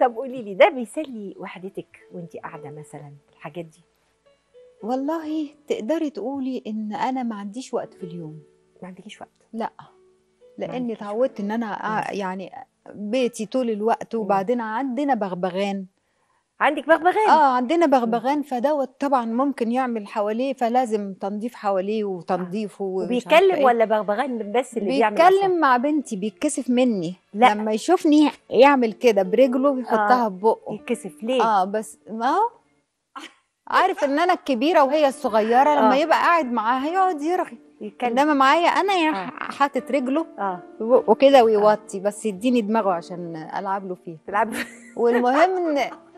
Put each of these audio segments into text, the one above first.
طب قولي لي ده بيسلي وحدتك وانت قاعده مثلا الحاجات دي والله تقدري تقولي ان انا ما عنديش وقت في اليوم ما عندكيش وقت لا لاني عندكيش اتعودت ان انا أع- يعني بيتي طول الوقت مم. وبعدين عندنا بغبغان عندك بغبغان اه عندنا بغبغان فدوت طبعا ممكن يعمل حواليه فلازم تنظيف حواليه وتنظيفه ومش عارفة وبيتكلم إيه. ولا بغبغان بس اللي بيعمل أصوات؟ بيتكلم مع بنتي بيتكسف مني لا. لما يشوفني يعمل كده برجله ويحطها آه. في بقه يتكسف ليه اه بس ما هو عارف ان انا الكبيره وهي الصغيره لما آه. يبقى قاعد معاها يقعد يرغي يتكلم انما معايا انا يا آه. حاطط رجله اه في بقه كده ويوطي بس يديني دماغه عشان العب له فيه تلعب والمهم ان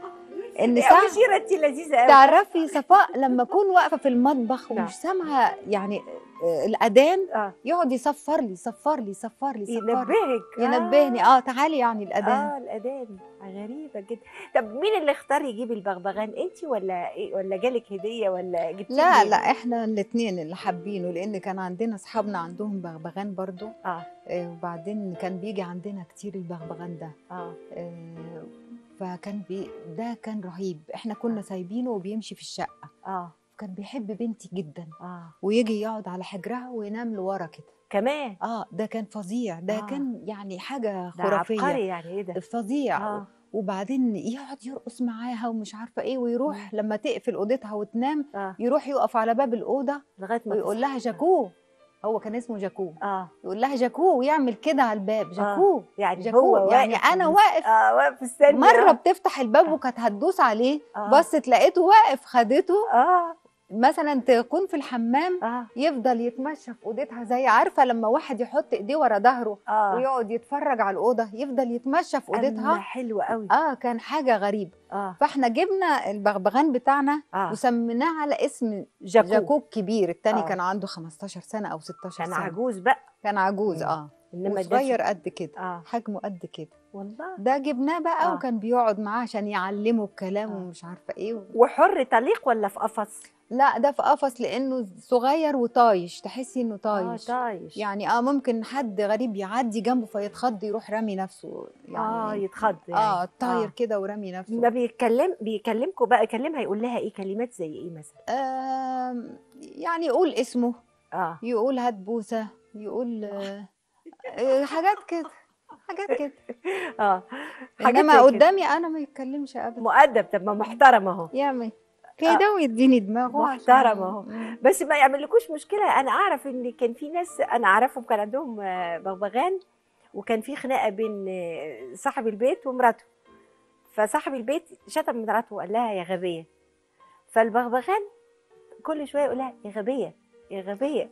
ان يا ساعه مشيرة انت لذيذه قوي تعرفي صفاء لما اكون واقفه في المطبخ نعم. ومش سامعه يعني آه، الاذان اه يقعد يصفر لي يصفر لي يصفر لي يصفر لي ينبهك ينبهني اه تعالي يعني الاذان اه الاذان غريبه جدا طب مين اللي اختار يجيب البغبغان انت ولا إيه؟ ولا جالك هديه ولا جبتيه لا منين؟ لا احنا الاثنين اللي حابينه لان كان عندنا اصحابنا عندهم بغبغان برضو اه آه، وبعدين كان بيجي عندنا كتير البغبغان ده اه آه، فكان بي ده كان رهيب احنا كنا سايبينه وبيمشي في الشقه اه كان بيحب بنتي جدا اه ويجي يقعد على حجرها وينام لورا كده كمان اه ده كان فظيع ده آه. كان يعني حاجه ده خرافيه عبقري يعني ايه ده فظيع اه وبعدين يقعد يرقص معاها ومش عارفه ايه ويروح لما تقفل اوضتها وتنام اه يروح يقف على باب الاوضه لغايه ما ويقول لها جاكو هو كان اسمه جاكو اه يقول لها جاكو ويعمل كده على الباب جاكو يعني جاكو هو يعني واقف انا مس- واقف اه واقف مستني مره آه. بتفتح الباب وكانت هتدوس عليه آه. بصت لقيته واقف خدته اه مثلا تكون في الحمام اه يفضل يتمشى في اوضتها زي عارفه لما واحد يحط ايديه ورا ظهره اه ويقعد يتفرج على الاوضه يفضل يتمشى في الله اوضتها حلوه قوي اه كان حاجه غريبه اه فاحنا جبنا البغبغان بتاعنا اه وسميناه على اسم جاكو, جاكوب كبير التاني آه. كان عنده 15 سنه او 16 كان سنه عجوز بقى كان عجوز مم. اه انما ده وصغير قد كده اه حجمه قد كده والله ده جبناه بقى آه. وكان بيقعد معاه عشان يعلمه الكلام آه. ومش عارفه ايه و... وحر طليق ولا في قفص؟ لا ده في قفص لانه صغير وطايش تحسي انه اه طايش طايش يعني اه ممكن حد غريب يعدي جنبه فيتخض يروح رامي نفسه يعني اه يتخض يعني اه طاير كده ورامي نفسه ما بيتكلم بيكلمكم بقى يكلمها يقول لها ايه كلمات زي ايه مثلا؟ آم، يعني يقول اسمه اه يقول هات بوسه يقول آه، آه، حاجات كده حاجات كده اه حاجات انما زي كده. قدامي انا ما يتكلمش ابدا مؤدب طب ما محترم اهو يعمل كده ويديني دماغه عشان- محترم أهو. مم. بس ما يعملكوش مشكله انا اعرف ان كان في ناس انا اعرفهم كان عندهم آه، بغبغان وكان في خناقه بين آه، صاحب البيت ومراته فصاحب البيت شتم مراته وقال لها يا غبيه فالبغبغان كل شويه يقول لها يا غبيه يا غبيه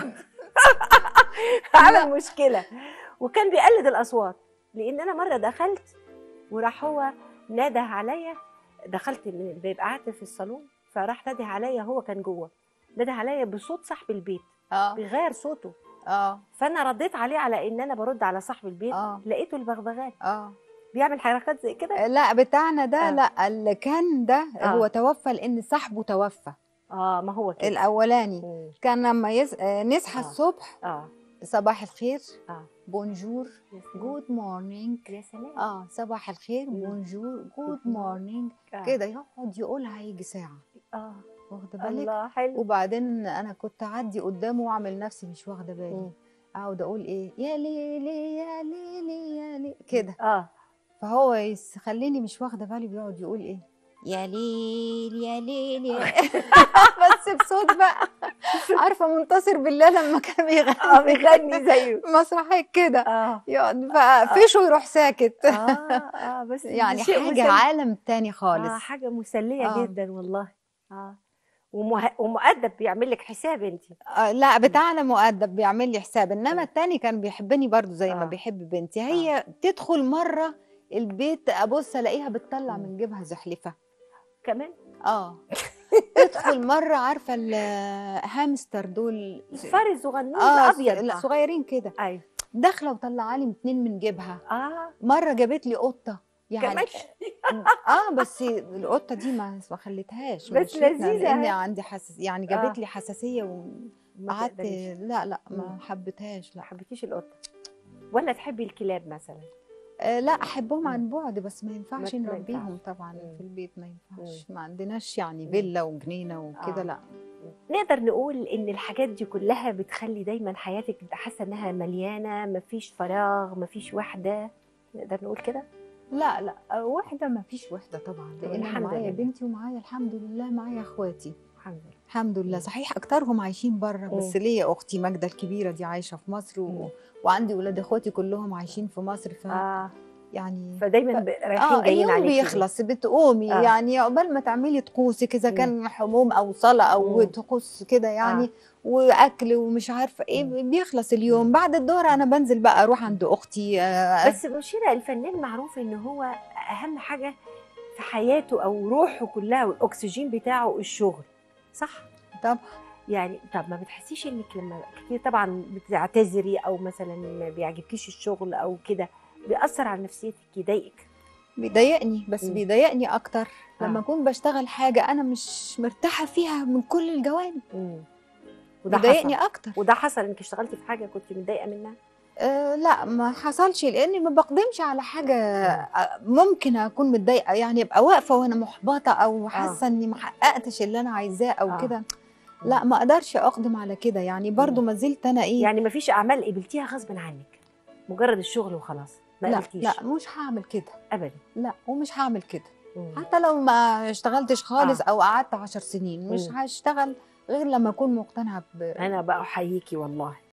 عمل مشكله وكان بيقلد الاصوات لان انا مره دخلت وراح هو نده عليا دخلت من الباب قعدت في الصالون فراح نده عليا هو كان جوه نده عليا بصوت صاحب البيت اه بيغير صوته اه فانا رديت عليه على ان انا برد على صاحب البيت اه لقيته البغبغان اه بيعمل حركات زي كده لا بتاعنا ده آه. لا اللي كان ده آه. هو توفى لان صاحبه توفى اه ما هو كده الاولاني مم. كان لما يس... آه، نصحى آه. الصبح اه صباح الخير اه بونجور يا سلام. جود مورنينج يا سلام اه صباح الخير مم. بونجور جود مم. مورنينج آه. كده يقعد يقولها يجي ساعه اه واخده بالك الله حلو وبعدين انا كنت اعدي قدامه واعمل نفسي مش واخده بالي مم. اقعد اقول ايه يا ليلي يا ليلي يا ليلي كده اه فهو يخليني مش واخده بالي بيقعد يقول ايه يا ليل يا ليل يا بس بصوت بقى عارفه منتصر بالله لما كان اه بيغني بيغني زيه مسرحيه كده اه يقعد فقفشه يروح ساكت اه اه بس يعني شيء حاجه مسلي. عالم تاني خالص اه حاجه مسليه آه. جدا والله اه ومه... ومؤدب بيعمل لك حساب انت آه لا بتاعنا مؤدب بيعمل لي حساب انما التاني كان بيحبني برضو زي ما آه. بيحب بنتي هي تدخل مره البيت ابص الاقيها بتطلع مم. من جيبها زحلفه كمان اه تدخل مره عارفه الهامستر دول الفار الصغنون اه الابيض لا ده. صغيرين كده ايوه داخله وطلعه لي اتنين من جيبها اه مره جابت لي قطه يعني كمان اه بس القطه دي ما ما خليتهاش بس مشيتنا لذيذة لان أهي. عندي حساس يعني آه. جابت لي حساسيه ما وقعدت تقدريش. لا لا مم. ما حبيتهاش ما لا حبيتيش القطه ولا تحبي الكلاب مثلا آه لا احبهم عن بعد بس ما ينفعش ما- ما نربيهم ينفعش. طبعا مم. في البيت ما ينفعش مم. ما عندناش يعني مم. فيلا وجنينه وكده آه. لا نقدر نقول ان الحاجات دي كلها بتخلي دايما حياتك تبقى حاسه انها مليانه مفيش فراغ مفيش وحده نقدر نقول كده لا لا آه، وحده ما فيش وحده طبعا طب لان الحمد معايا لله. بنتي ومعايا الحمد لله معايا اخواتي الحمد لله الحمد لله مم. صحيح اكترهم عايشين بره بس ليا اختي ماجده الكبيره دي عايشه في مصر و... مم. وعندي ولاد اخواتي كلهم عايشين في مصر ف اه يعني فدايما ب- رايحين اه جايين اليوم عليكي بيخلص بتقومي آه. آه. يعني عقبال ما تعملي طقوسك اذا مم. كان حموم او صلاه او مم. طقوس كده يعني آه. آه. واكل ومش عارفه ايه مم. بيخلص اليوم بعد الظهر انا بنزل بقى اروح عند اختي آه بس مشيرة الفنان معروف ان هو اهم حاجه في حياته او روحه كلها والاكسجين بتاعه الشغل صح طب يعني طب ما بتحسيش انك لما كتير طبعا بتعتذري او مثلا ما بيعجبكيش الشغل او كده بيأثر على نفسيتك يضايقك بيضايقني بس مم. بيضايقني اكتر لما آه. اكون بشتغل حاجه انا مش مرتاحه فيها من كل الجوانب وده بيضايقني حصل اكتر وده حصل انك اشتغلتي في حاجه كنت متضايقه منها أه لا ما حصلش لاني ما بقدمش على حاجه آه، ممكن اكون متضايقه يعني ابقى واقفه وانا محبطه او حاسه اني ما حققتش اللي انا عايزاه او آه. كده لا ما اقدرش اقدم على كده يعني برضو ما زلت انا ايه يعني ما فيش اعمال قبلتيها غصب عنك مجرد الشغل وخلاص ما لا قبلتيش لا مش هعمل كده ابدا لا ومش هعمل كده مم. حتى لو ما اشتغلتش خالص آه. او قعدت عشر سنين مش مم. هشتغل غير لما اكون مقتنعه ب... انا بقى احييكي والله